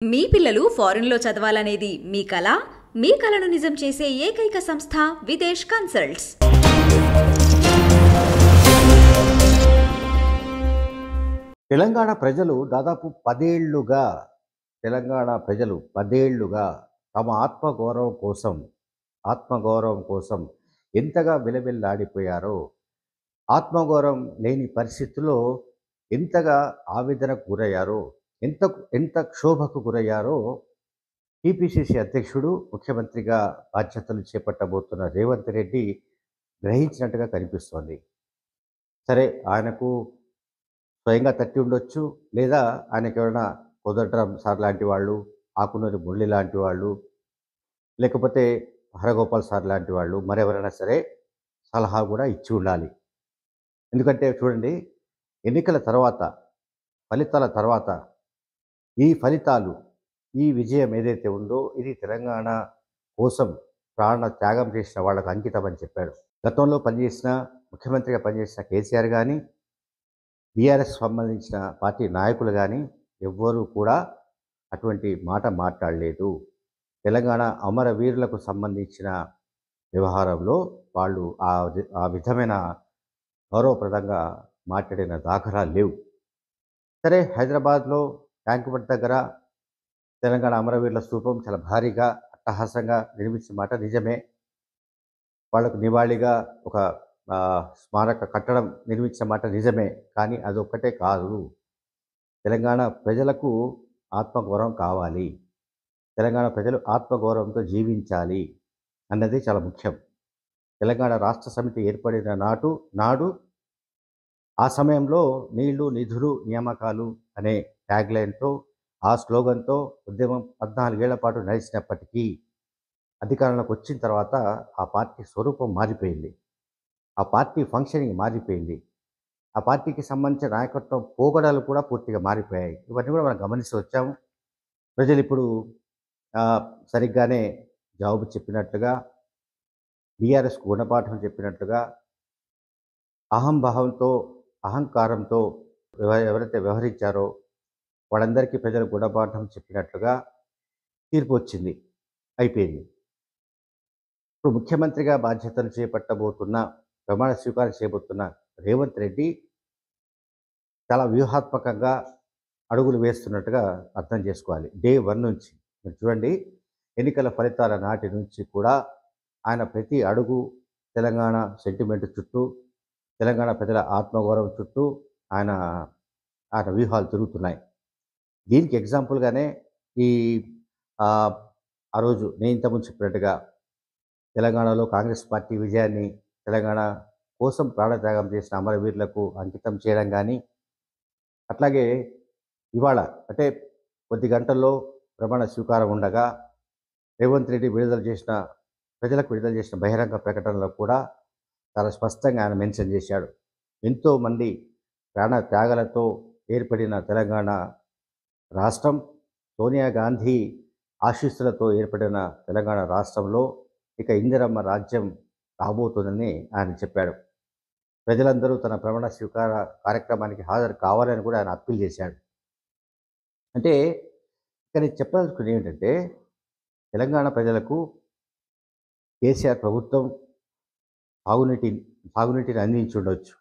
మీ పిల్లలు ఫారెన్లో చదవాలనేది మీ కల మీ కలను నిజం చేసే ఏకైక సంస్థ విదేశ్ కన్సల్ట్స్ తెలంగాణ ప్రజలు దాదాపు పదేళ్లుగా తెలంగాణ ప్రజలు పదేళ్లుగా తమ ఆత్మగౌరవం కోసం ఆత్మగౌరవం కోసం ఎంతగా విలవిల్లాడిపోయారో ఆత్మగౌరవం లేని పరిస్థితుల్లో ఎంతగా ఆవేదనకు గురయ్యారో ఎంత ఎంత క్షోభకు గురయ్యారో టీపీసీసీ అధ్యక్షుడు ముఖ్యమంత్రిగా బాధ్యతలు చేపట్టబోతున్న రేవంత్ రెడ్డి గ్రహించినట్టుగా కనిపిస్తోంది సరే ఆయనకు స్వయంగా తట్టి ఉండొచ్చు లేదా ఆయనకి ఎవరైనా కోదండరాం సార్ లాంటి వాళ్ళు ఆకునూరి మురళి లాంటి వాళ్ళు లేకపోతే హరగోపాల్ సార్ లాంటి వాళ్ళు మరెవరైనా సరే సలహా కూడా ఇచ్చి ఉండాలి ఎందుకంటే చూడండి ఎన్నికల తర్వాత ఫలితాల తర్వాత ఈ ఫలితాలు ఈ విజయం ఏదైతే ఉందో ఇది తెలంగాణ కోసం ప్రాణ త్యాగం చేసిన వాళ్ళకు అంకితం అని చెప్పాడు గతంలో పనిచేసిన ముఖ్యమంత్రిగా పనిచేసిన కేసీఆర్ కానీ బీఆర్ఎస్ సంబంధించిన పార్టీ నాయకులు కానీ ఎవ్వరూ కూడా అటువంటి మాట మాట్లాడలేదు తెలంగాణ అమరవీరులకు సంబంధించిన వ్యవహారంలో వాళ్ళు ఆ వి- ఆ విధమైన గౌరవప్రదంగా మాట్లాడిన దాఖలాలు లేవు సరే హైదరాబాద్లో ట్యాంక్ బండ్ దగ్గర తెలంగాణ అమరవీరుల స్తూపం చాలా భారీగా అట్టహాసంగా నిర్మించిన మాట నిజమే వాళ్లకు నివాళిగా ఒక ఆ, స్మారక కట్టడం నిర్మించిన మాట నిజమే కానీ అదొక్కటే కాదు తెలంగాణ ప్రజలకు ఆత్మగౌరవం కావాలి తెలంగాణ ప్రజలు ఆత్మగౌరవంతో జీవించాలి అన్నది చాలా ముఖ్యం తెలంగాణ రాష్ట్ర సమితి ఏర్పడిన నాటు నాడు ఆ సమయంలో నీళ్లు నిధులు నియామకాలు అనే ట్యాగ్లైన్తో ఆ స్లోగన్తో ఉద్యమం పద్నాలుగేళ్ల పాటు నడిచినప్పటికీ అధికారంలోకి వచ్చిన తర్వాత ఆ పార్టీ స్వరూపం మారిపోయింది ఆ పార్టీ ఫంక్షనింగ్ మారిపోయింది ఆ పార్టీకి సంబంధించిన నాయకత్వం పోగడాలు కూడా పూర్తిగా మారిపోయాయి ఇవన్నీ కూడా మనం గమనిస్తూ వచ్చాము ప్రజలు ఇప్పుడు ఆ, సరిగ్గానే జవాబు చెప్పినట్లుగా బీఆర్ఎస్కు గుణపాఠం చెప్పినట్లుగా అహంభావంతో అహంకారంతో ఎవ- ఎవరైతే వ్యవహరించారో వాళ్ళందరికీ ప్రజలు గుణపాఠం చెప్పినట్లుగా తీర్పు వచ్చింది అయిపోయింది ఇప్పుడు ముఖ్యమంత్రిగా బాధ్యతలు చేపట్టబోతున్న ప్రమాణ స్వీకారం చేయబోతున్న రేవంత్ రెడ్డి చాలా వ్యూహాత్మకంగా అడుగులు వేస్తున్నట్టుగా అర్థం చేసుకోవాలి డే వన్ నుంచి మీరు చూడండి ఎన్నికల ఫలితాల నాటి నుంచి కూడా ఆయన ప్రతి అడుగు తెలంగాణ సెంటిమెంట్ చుట్టూ తెలంగాణ ప్రజల ఆత్మగౌరవం చుట్టూ ఆయన ఆయన వ్యూహాలు తిరుగుతున్నాయి దీనికి ఎగ్జాంపుల్గానే ఈ ఆ, ఆ రోజు నేను ఇంతకుముందు చెప్పినట్టుగా తెలంగాణలో కాంగ్రెస్ పార్టీ విజయాన్ని తెలంగాణ కోసం ప్రాణత్యాగం చేసిన అమరవీరులకు అంకితం చేయడం కానీ అట్లాగే ఇవాళ అంటే కొద్ది గంటల్లో ప్రమాణ స్వీకారం ఉండగా రేవంత్ రెడ్డి విడుదల చేసిన ప్రజలకు విడుదల చేసిన బహిరంగ ప్రకటనలో కూడా చాలా స్పష్టంగా ఆయన మెన్షన్ చేశాడు ఎంతోమంది ప్రాణ త్యాగాలతో ఏర్పడిన తెలంగాణ రాష్ట్రం సోనియా గాంధీ ఆశీస్సులతో ఏర్పడిన తెలంగాణ రాష్ట్రంలో ఇక ఇందిరమ్మ రాజ్యం రాబోతుందని ఆయన చెప్పాడు ప్రజలందరూ తన ప్రమాణ స్వీకార కార్యక్రమానికి హాజరు కావాలని కూడా ఆయన అప్పీల్ చేశాడు అంటే ఇక్కడ నేను చెప్పదలుచుకున్నది ఏమిటంటే తెలంగాణ ప్రజలకు కేసీఆర్ ప్రభుత్వం సాగునీటి సాగునీటిని అందించి ఉండొచ్చు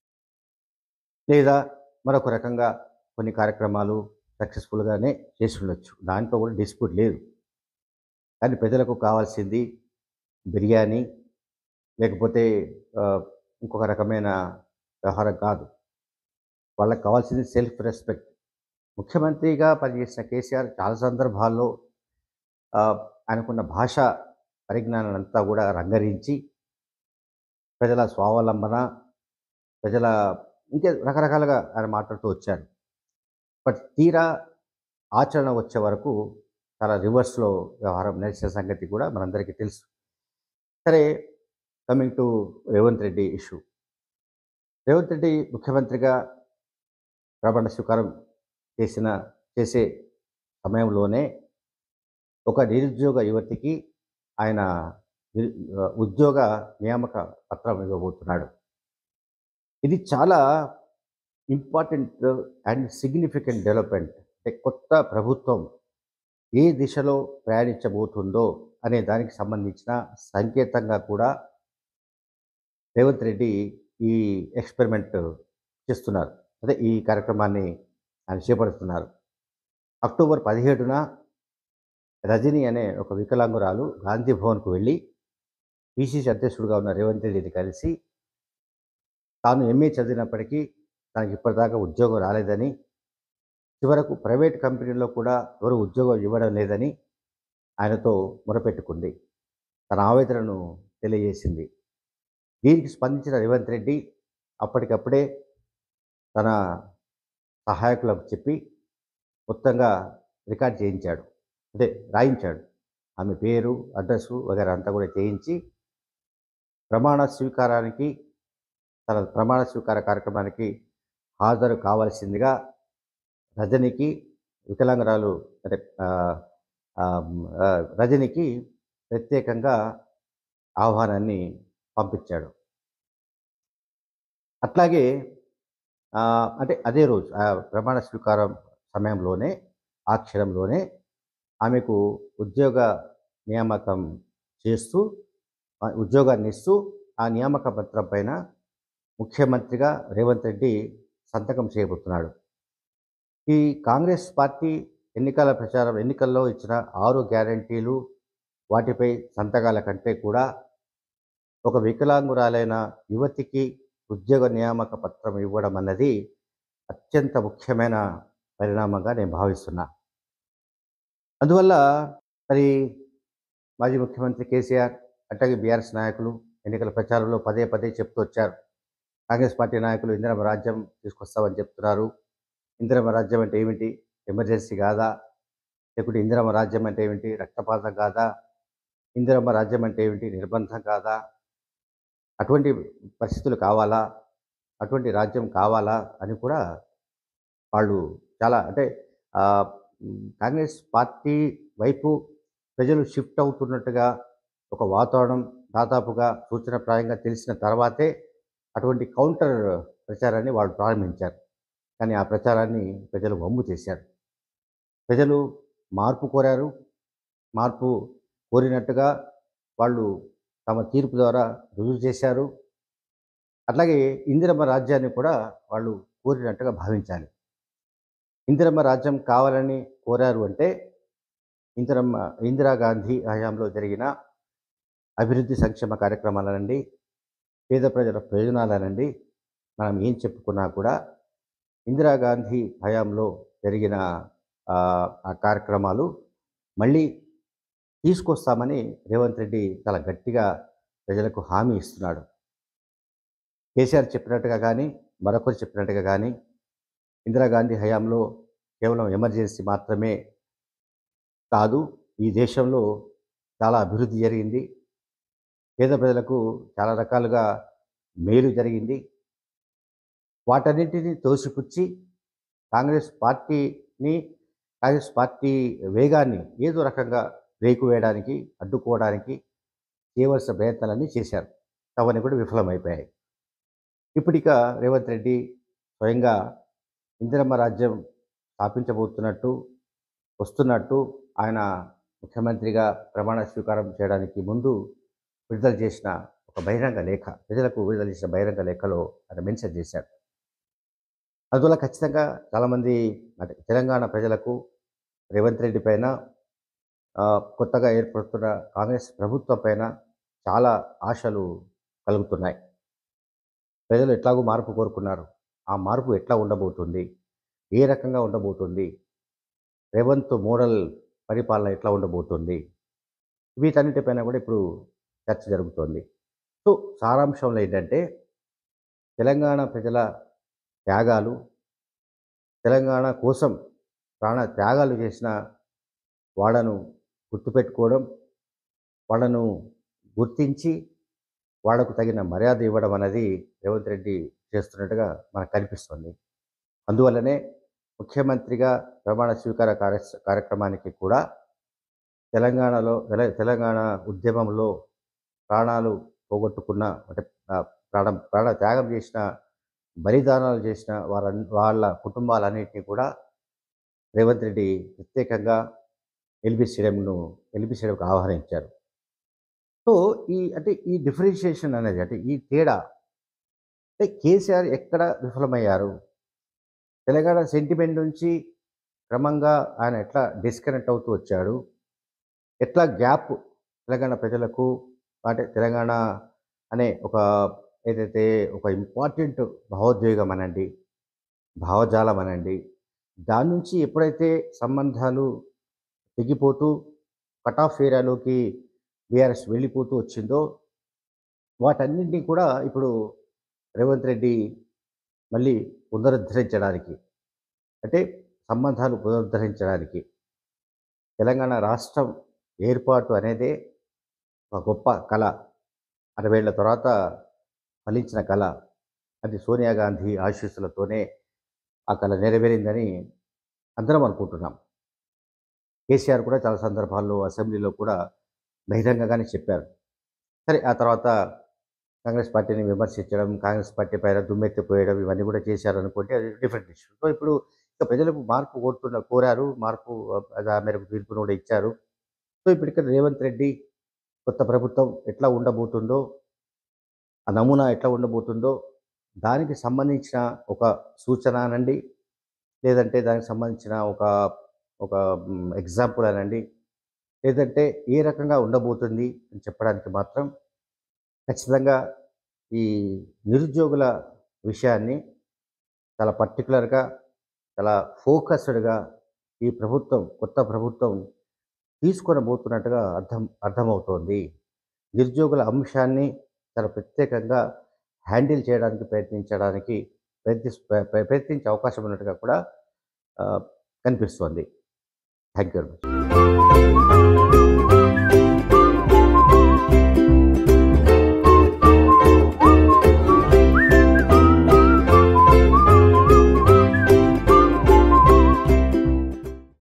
లేదా మరొక రకంగా కొన్ని కార్యక్రమాలు సక్సెస్ఫుల్గానే చేసి ఉండొచ్చు దాంట్లో కూడా డిస్ప్యూట్ లేదు కానీ ప్రజలకు కావాల్సింది బిర్యానీ లేకపోతే ఆ, ఇంకొక రకమైన వ్యవహారం కాదు వాళ్ళకి కావాల్సింది సెల్ఫ్ రెస్పెక్ట్ ముఖ్యమంత్రిగా పనిచేసిన కేసీఆర్ చాలా సందర్భాల్లో ఆ, ఆయనకున్న భాష పరిజ్ఞానం అంతా కూడా రంగరించి ప్రజల స్వావలంబన ప్రజల ఇంకే రకరకాలుగా ఆయన మాట్లాడుతూ వచ్చాడు బట్ తీరా ఆచరణ వచ్చే వరకు చాలా రివర్స్లో వ్యవహారం నడిచిన సంగతి కూడా మనందరికీ తెలుసు సరే coming to Revanth Reddy issue Revanth Reddy ముఖ్యమంత్రిగా ప్రమాణ స్వీకారం చేసిన చేసే సమయంలోనే ఒక నిరుద్యోగ యువతికి ఆయన నిరు- ఉద్యోగ నియామక పత్రం ఇవ్వబోతున్నాడు ఇది చాలా ఇంపార్టెంట్ అండ్ సిగ్నిఫికెంట్ డెవలప్మెంట్ అంటే కొత్త ప్రభుత్వం ఏ దిశలో ప్రయాణించబోతుందో అనే దానికి సంబంధించిన సంకేతంగా కూడా రేవంత్ రెడ్డి ఈ ఎక్స్పెరిమెంట్ చేస్తున్నారు అదే ఈ కార్యక్రమాన్ని ఆయన చేపడుతున్నారు అక్టోబర్ పదిహేడున రజని అనే ఒక వికలాంగురాలు గాంధీ భవన్కు వెళ్ళి పిసిసి అధ్యక్షుడిగా ఉన్న రేవంత్ రెడ్డిని కలిసి తాను ఎంఏ చదివినప్పటికీ తనకి ఇప్పటిదాకా ఉద్యోగం రాలేదని చివరకు ప్రైవేట్ కంపెనీలో కూడా ఎవరు ఉద్యోగం ఇవ్వడం లేదని ఆయనతో మొరపెట్టుకుంది తన ఆవేదనను తెలియజేసింది దీనికి స్పందించిన రేవంత్ రెడ్డి అప్పటికప్పుడే తన సహాయకులకు చెప్పి మొత్తంగా రికార్డ్ చేయించాడు అదే రాయించాడు ఆమె పేరు అడ్రస్సు వగేరా అంతా కూడా చేయించి ప్రమాణ స్వీకారానికి తన ప్రమాణ స్వీకార కార్యక్రమానికి హాజరు కావాల్సిందిగా రజనికి వికలాంగురాలు అంటే ఆ, ఆ, ఆ, రజనికి ప్రత్యేకంగా ఆహ్వానాన్ని పంపించాడు అట్లాగే ఆ, అంటే అదే రోజు ఆ ప్రమాణ స్వీకారం సమయంలోనే ఆ క్షణంలోనే ఆమెకు ఉద్యోగ నియామకం చేస్తూ ఆ ఉద్యోగాన్ని ఇస్తూ ఆ నియామక పత్రం పైన ముఖ్యమంత్రిగా రేవంత్ రెడ్డి సంతకం చేయబోతున్నాడు ఈ కాంగ్రెస్ పార్టీ ఎన్నికల ప్రచారం ఎన్నికల్లో ఇచ్చిన ఆరు గ్యారంటీలు వాటిపై సంతకాల కంటే కూడా ఒక వికలాంగురాలైన యువతికి ఉద్యోగ నియామక పత్రం ఇవ్వడం అన్నది అత్యంత ముఖ్యమైన పరిణామంగా నేను భావిస్తున్నా అందువల్ల మరి మాజీ ముఖ్యమంత్రి కేసీఆర్ అట్లాగే బీఆర్ఎస్ నాయకులు ఎన్నికల ప్రచారంలో పదే పదే చెప్తూ వచ్చారు కాంగ్రెస్ పార్టీ నాయకులు ఇందిరమ రాజ్యం తీసుకొస్తామని చెప్తున్నారు ఇందిరమ రాజ్యం అంటే ఏమిటి ఎమర్జెన్సీ కాదా లేకుంటే ఇందిరమ రాజ్యం అంటే ఏమిటి రక్తపాతం కాదా ఇందిరమ రాజ్యం అంటే ఏమిటి నిర్బంధం కాదా అటువంటి పరిస్థితులు కావాలా అటువంటి రాజ్యం కావాలా అని కూడా వాళ్ళు చాలా అంటే ఆ, ఉమ్, కాంగ్రెస్ పార్టీ వైపు ప్రజలు షిఫ్ట్ అవుతున్నట్టుగా ఒక వాతావరణం దాదాపుగా సూచనప్రాయంగా తెలిసిన తర్వాతే అటువంటి కౌంటర్ ప్రచారాన్ని వాళ్ళు ప్రారంభించారు కానీ ఆ ప్రచారాన్ని ప్రజలు వమ్ము చేశారు ప్రజలు మార్పు కోరారు మార్పు కోరినట్టుగా వాళ్ళు తమ తీర్పు ద్వారా రుజువు చేశారు అట్లాగే ఇందిరమ్మ రాజ్యాన్ని కూడా వాళ్ళు కోరినట్టుగా భావించాలి ఇందిరమ్మ రాజ్యం కావాలని కోరారు అంటే ఇందిరమ్మ ఇందిరాగాంధీ హయాంలో జరిగిన అభివృద్ధి సంక్షేమ కార్యక్రమాలనండి పేద ప్రజల ప్రయోజనాలనండి మనం ఏం చెప్పుకున్నా కూడా ఇందిరాగాంధీ హయాంలో జరిగిన ఆ, ఆ కార్యక్రమాలు మళ్ళీ తీసుకొస్తామని రేవంత్ రెడ్డి చాలా గట్టిగా ప్రజలకు హామీ ఇస్తున్నాడు కేసీఆర్ చెప్పినట్టుగా కానీ మరొకరు చెప్పినట్టుగా కానీ ఇందిరాగాంధీ హయాంలో కేవలం ఎమర్జెన్సీ మాత్రమే కాదు ఈ దేశంలో చాలా అభివృద్ధి జరిగింది పేద ప్రజలకు చాలా రకాలుగా మేలు జరిగింది వాటన్నిటిని తోసిపుచ్చి కాంగ్రెస్ పార్టీని కాంగ్రెస్ పార్టీ వేగాన్ని ఏదో రకంగా రేకు వేయడానికి అడ్డుకోవడానికి చేయవలసిన ప్రయత్నాలన్నీ చేశారు అవన్నీ కూడా విఫలమైపోయాయి ఇప్పటిక రేవంత్ రెడ్డి స్వయంగా ఇందిరమ్మ రాజ్యం స్థాపించబోతున్నట్టు వస్తున్నట్టు ఆయన ముఖ్యమంత్రిగా ప్రమాణ స్వీకారం చేయడానికి ముందు విడుదల చేసిన ఒక బహిరంగ లేఖ ప్రజలకు విడుదల చేసిన బహిరంగ లేఖలో ఆయన మెన్షన్ చేశారు అందువల్ల ఖచ్చితంగా చాలామంది అంటే తెలంగాణ ప్రజలకు రేవంత్ రెడ్డి పైన ఆ, కొత్తగా ఏర్పడుతున్న కాంగ్రెస్ ప్రభుత్వం పైన చాలా ఆశలు కలుగుతున్నాయి ప్రజలు ఎట్లాగో మార్పు కోరుకున్నారు ఆ మార్పు ఎట్లా ఉండబోతుంది ఏ రకంగా ఉండబోతుంది రేవంత్ మోడల్ పరిపాలన ఎట్లా ఉండబోతుంది వీటన్నిటిపైన కూడా ఇప్పుడు చర్చ జరుగుతోంది సో సారాంశంలో ఏంటంటే తెలంగాణ ప్రజల త్యాగాలు తెలంగాణ కోసం ప్రాణ త్యాగాలు చేసిన వాళ్ళను గుర్తుపెట్టుకోవడం వాళ్ళను గుర్తించి వాళ్లకు తగిన మర్యాద ఇవ్వడం అనేది రేవంత్ రెడ్డి చేస్తున్నట్టుగా మనకు కనిపిస్తుంది అందువల్లనే ముఖ్యమంత్రిగా ప్రమాణ స్వీకార కార్య కార్యక్రమానికి కూడా తెలంగాణలో తెల- తెలంగాణ ఉద్యమంలో ప్రాణాలు పోగొట్టుకున్న అంటే ఆ, ప్రాణ ప్రాణ త్యాగం చేసిన బలిదానాలు చేసిన వార వాళ్ళ కుటుంబాలన్నింటినీ కూడా రేవంత్ రెడ్డి ప్రత్యేకంగా ఎల్బీ స్టేడియంను ఎల్బీ స్టేడియంకి ఆహ్వానించారు సో ఈ అంటే ఈ డిఫరెన్షియేషన్ అనేది అంటే ఈ తేడా అంటే కేసీఆర్ ఎక్కడ విఫలమయ్యారు తెలంగాణ సెంటిమెంట్ నుంచి క్రమంగా ఆయన ఎట్లా డిస్కనెక్ట్ అవుతూ వచ్చాడు ఎట్లా గ్యాప్ తెలంగాణ ప్రజలకు అంటే తెలంగాణ అనే ఒక ఏదైతే ఒక ఇంపార్టెంట్ భావోద్వేగం అనండి భావజాలం అనండి దాని నుంచి ఎప్పుడైతే సంబంధాలు తెగిపోతూ కట్ ఆఫ్ ఏరియాలోకి బీఆర్ఎస్ వెళ్ళిపోతూ వచ్చిందో వాటన్నింటినీ కూడా ఇప్పుడు రేవంత్ రెడ్డి మళ్ళీ పునరుద్ధరించడానికి అంటే సంబంధాలు పునరుద్ధరించడానికి తెలంగాణ రాష్ట్రం ఏర్పాటు అనేదే ఒక గొప్ప కళ అరవేళ్ల తర్వాత ఫలించిన కళ అది సోనియా గాంధీ ఆశీస్సులతోనే ఆ కళ నెరవేరిందని అందరం అనుకుంటున్నాం కేసీఆర్ కూడా చాలా సందర్భాల్లో అసెంబ్లీలో కూడా బహిరంగంగానే చెప్పారు సరే ఆ తర్వాత కాంగ్రెస్ పార్టీని విమర్శించడం కాంగ్రెస్ పార్టీ పైన దుమ్మెత్తిపోయడం ఇవన్నీ కూడా చేశారు అనుకుంటే అది డిఫరెంట్ ఇష్యూ సో ఇప్పుడు ఇక ప్రజలకు మార్పు కోరుతున్న కోరారు మార్పు అది ఆ మేరకు తీర్పును కూడా ఇచ్చారు సో ఇప్పుడు ఇక్కడ రేవంత్ రెడ్డి కొత్త ప్రభుత్వం ఎట్లా ఉండబోతుందో ఆ నమూనా ఎట్లా ఉండబోతుందో దానికి సంబంధించిన ఒక సూచన అనండి లేదంటే దానికి సంబంధించిన ఒక ఒక ఎగ్జాంపుల్ అనండి లేదంటే ఏ రకంగా ఉండబోతుంది అని చెప్పడానికి మాత్రం ఖచ్చితంగా ఈ నిరుద్యోగుల విషయాన్ని చాలా పర్టికులర్గా చాలా ఫోకస్డ్గా ఈ ప్రభుత్వం కొత్త ప్రభుత్వం తీసుకొని పోతున్నట్టుగా అర్థం అర్థమవుతోంది నిరుద్యోగుల అంశాన్ని చాలా ప్రత్యేకంగా హ్యాండిల్ చేయడానికి ప్రయత్నించడానికి ప్రయత్ని ప్రయత్నించే అవకాశం ఉన్నట్టుగా కూడా ఆ, కనిపిస్తోంది థ్యాంక్ యూ వెరీ మచ్